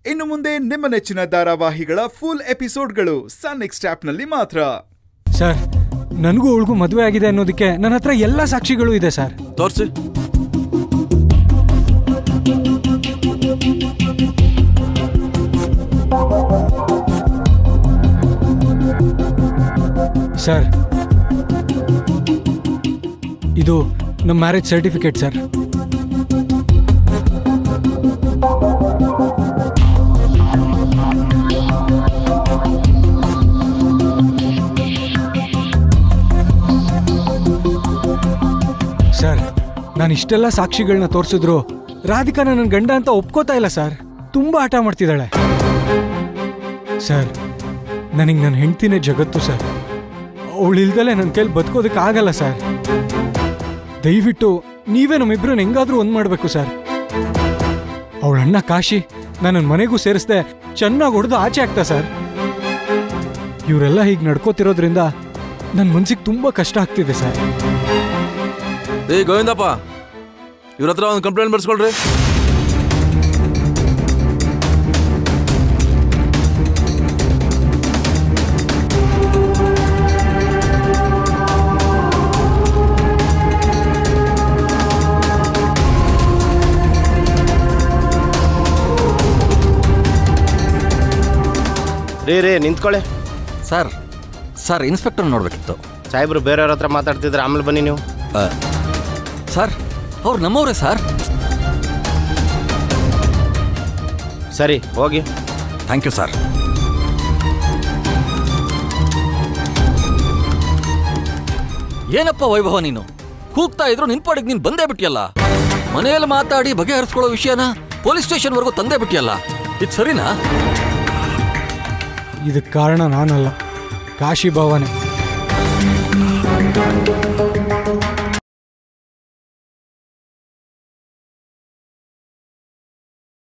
ಇನ್ನು ಮುಂದೆ ನಿಮ್ಮ ನೆಚ್ಚಿನ ಧಾರಾವಾಹಿಗಳ ಫುಲ್ ಎಪಿಸೋಡ್ಗಳು ಸನ್ ನೆಕ್ಸ್ಟ್ ಆಪ್ನಲ್ಲಿ ಮಾತ್ರ ಸರ್ ನನಗೂ ಅವಳಿಗೂ ಮದುವೆ ಆಗಿದೆ ಅನ್ನೋದಕ್ಕೆ ನನ್ನ ಹತ್ರ ಎಲ್ಲ ಸಾಕ್ಷಿಗಳು ಇದೆ ಸರ್ ತೋರ್ಸಿ ಸರ್ ಇದು ನಮ್ಮ ಮ್ಯಾರೇಜ್ ಸರ್ಟಿಫಿಕೇಟ್ ಸರ್ ಸರ್ ನಾನು ಇಷ್ಟೆಲ್ಲ ಸಾಕ್ಷಿಗಳನ್ನ ತೋರಿಸಿದ್ರು ರಾಧಿಕಾ ನನ್ನ ಗಂಡ ಅಂತ ಒಪ್ಕೋತಾ ಇಲ್ಲ ಸರ್ ತುಂಬಾ ಆಟ ಮಾಡ್ತಿದ್ದಾಳೆ ಸರ್ ನನಗೆ ನನ್ನ ಹೆಂಡ್ತಿನೇ ಜಗತ್ತು ಸರ್ ಅವಳು ಇಲ್ದಲೆ ನನ್ನ ಕೈಲಿ ಬದುಕೋದಕ್ಕೆ ಆಗಲ್ಲ ಸರ್ ದಯವಿಟ್ಟು ನೀವೇ ನಮ್ಮಿಬ್ರು ಹೆಂಗಾದ್ರೂ ಒಂದ್ ಮಾಡಬೇಕು ಸರ್ ಅವಳ ಅಣ್ಣ ಕಾಶಿ ನನ್ನ ಮನೆಗೂ ಸೇರಿಸ್ದೆ ಚೆನ್ನಾಗಿ ಹೊಡೆದು ಆಚೆ ಆಗ್ತಾ ಸರ್ ಇವರೆಲ್ಲ ಹೀಗೆ ನಡ್ಕೋತಿರೋದ್ರಿಂದ ನನ್ನ ಮನ್ಸಿಗೆ ತುಂಬಾ ಕಷ್ಟ ಆಗ್ತಿದೆ ಸರ್ ಏ ಗೋವಿಂದಪ್ಪ ಇವ್ರ ಹತ್ರ ಒಂದು ಕಂಪ್ಲೇಂಟ್ ಬರ್ಸ್ಕೊಳ್ರಿ ರೀ ರೀ ನಿಂತ್ಕೊಳ್ಳಿ ಸರ್ ಸರ್ ಇನ್ಸ್ಪೆಕ್ಟರ್ ನೋಡಬೇಕಿತ್ತು ಸಾಹೇಬ್ರು ಬೇರೆಯವ್ರ ಹತ್ರ ಮಾತಾಡ್ತಿದ್ರೆ ಆಮೇಲೆ ಬನ್ನಿ ನೀವು ಸರ್ ಅವ್ರು ನಮ್ಮವರೇ ಸರ್ ಸರಿ ಹೋಗಿ ಥ್ಯಾಂಕ್ ಯು ಸರ್ ಏನಪ್ಪ ವೈಭವ ನೀನು ಕೂಗ್ತಾ ಇದ್ರು ನಿನ್ ಪಾಡಿಗೆ ನೀನ್ ಬಂದೇ ಬಿಟ್ಟಿಯಲ್ಲ ಮನೆಯಲ್ಲಿ ಮಾತಾಡಿ ಬಗೆಹರಿಸ್ಕೊಳ್ಳೋ ವಿಷಯನ ಪೊಲೀಸ್ ಸ್ಟೇಷನ್ವರೆಗೂ ತಂದೇ ಬಿಟ್ಟಿಯಲ್ಲ ಇದು ಸರಿನಾ ಇದಕ್ಕೆ ಕಾರಣ ನಾನಲ್ಲ ಕಾಶಿ ಭವನೇ